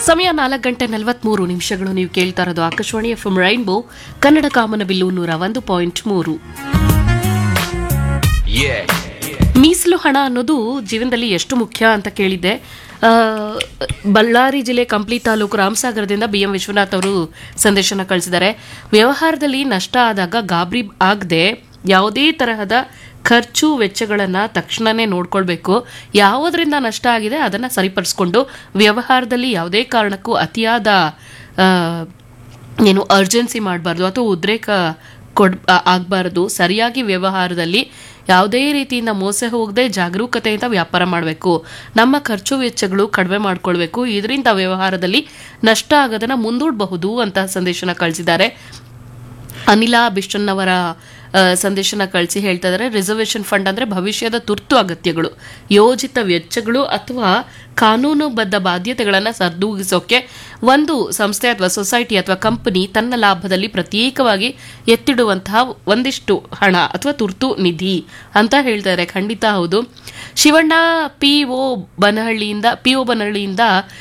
ಸಮಯ ನಾಲ್ಕು ಗಂಟೆ ನಲವತ್ಮೂರು ನಿಮಿಷಗಳು ನೀವು ಕೇಳ್ತಾ ಇರೋದು Akashvani F M rainbow Kannada ಕಾಮನಬಿಲ್ಲು ನೂರ ಒಂದು ಪಾಯಿಂಟ್ ಮೂರು Yeah. ಮೀಸಲು ಹಣ ಅನ್ನೋದು ಜೀವನದಲ್ಲಿ ಎಷ್ಟು ಮುಖ್ಯ ಅಂತ ಕೇಳಿದ್ದೆ ಆ, ಬಳ್ಳಾರಿ ಜಿಲ್ಲೆ ಕಂಪ್ಲಿ ತಾಲೂಕು ರಾಮಸಾಗರದಿಂದ ಬಿ ಎಂ ವಿಶ್ವನಾಥ್ ಅವರು ಸಂದೇಶನ ಕಳಿಸಿದ್ದಾರೆ ವ್ಯವಹಾರದಲ್ಲಿ ನಷ್ಟ ಆದಾಗ ಗಾಬರಿ ಆಗದೆ ಯಾವುದೇ ತರಹದ ಖರ್ಚು ವೆಚ್ಚಗಳನ್ನು ತಕ್ಷಣನೇ ನೋಡ್ಕೊಳ್ಬೇಕು ಯಾವುದರಿಂದ ನಷ್ಟ ಆಗಿದೆ ಅದನ್ನು ಸರಿಪಡಿಸ್ಕೊಂಡು ವ್ಯವಹಾರದಲ್ಲಿ ಯಾವುದೇ ಕಾರಣಕ್ಕೂ ಅತಿಯಾದ ಆ, ಏನು ಅರ್ಜೆನ್ಸಿ ಮಾಡಬಾರ್ದು ಅಥವಾ ಉದ್ರೇಕ ಕೊಡ್ ಆಗಬಾರ್ದು ಸರಿಯಾಗಿ ವ್ಯವಹಾರದಲ್ಲಿ ಯಾವುದೇ ರೀತಿಯಿಂದ ಮೋಸ ಹೋಗದೆ ಜಾಗರೂಕತೆಯಿಂದ ವ್ಯಾಪಾರ ಮಾಡಬೇಕು ನಮ್ಮ ಖರ್ಚು ವೆಚ್ಚಗಳು ಕಡಿಮೆ ಮಾಡ್ಕೊಳ್ಬೇಕು ಇದರಿಂದ ವ್ಯವಹಾರದಲ್ಲಿ ನಷ್ಟ ಆಗೋದನ್ನ ಮುಂದೂಡಬಹುದು ಅಂತ ಸಂದೇಶನ ಕಳಿಸಿದ್ದಾರೆ ಅನಿಲ ಬಿಷ್ಟನ್ನವರ ಆ, ಸಂದೇಶನ ಕಳಿಸಿ ಹೇಳ್ತಾ ಇದ್ದಾರೆ ರಿಸರ್ವೇಷನ್ ಫಂಡ್ ಅಂದ್ರೆ ಭವಿಷ್ಯದ ತುರ್ತು ಅಗತ್ಯಗಳು ಯೋಜಿತ ವೆಚ್ಚಗಳು ಅಥವಾ ಕಾನೂನುಬದ್ಧ ಬಾಧ್ಯತೆಗಳನ್ನು ಸರಿದೂಗಿಸೋಕೆ ಒಂದು ಸಂಸ್ಥೆ ಅಥವಾ ಸೊಸೈಟಿ ಅಥವಾ ಕಂಪನಿ ತನ್ನ ಲಾಭದಲ್ಲಿ ಪ್ರತ್ಯೇಕವಾಗಿ ಎತ್ತಿಡುವಂತಹ ಒಂದಿಷ್ಟು ಹಣ ಅಥವಾ ತುರ್ತು ನಿಧಿ ಅಂತ ಹೇಳ್ತಾರೆ ಖಂಡಿತ ಹೌದು ಶಿವಣ್ಣ ಪಿ ಒ ಬನಹಳ್ಳಿಯಿಂದ ಪಿ ಒ ಬನಹಳ್ಳಿಯಿಂದ